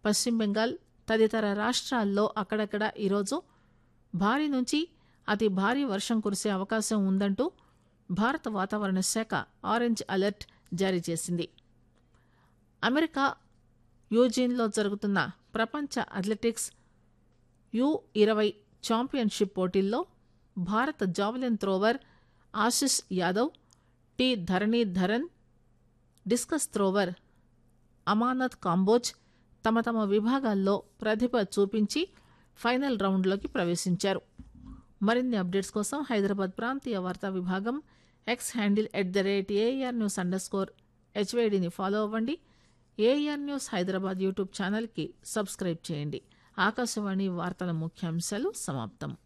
పశ్చిమ బెంగాల్ తదితర రాష్ట్రాల్లో అక్కడక్కడ ఈరోజు భారీ నుంచి అతి భారీ వర్షం కురిసే అవకాశం ఉందంటూ భారత వాతావరణ శాఖ ఆరెంజ్ అలర్ట్ జారీ చేసింది అమెరికా యూజిన్లో జరుగుతున్న ప్రపంచ అథ్లెటిక్స్ యు ఇరవై ఛాంపియన్షిప్ పోటీల్లో భారత javelin thrower Ashish Yadav T Dharanidharan discus thrower Amanat Kamboj తమ తమ విభాగాల్లో ప్రతిభ చూపించి ఫైనల్ రౌండ్లోకి ప్రవేశించారు మరిన్ని అప్డేట్స్ కోసం హైదరాబాద్ ప్రాంతీయ వార్తా విభాగం X handle at the rate AIR news underscore score హెచ్వైడిని ఫాలో అవ్వండి ఏఆర్ న్యూస్ హైదరాబాద్ యూట్యూబ్ ఛానల్కి సబ్స్క్రైబ్ చేయండి ఆకాశవాణి వార్తల ముఖ్యాంశాలు సమాప్తం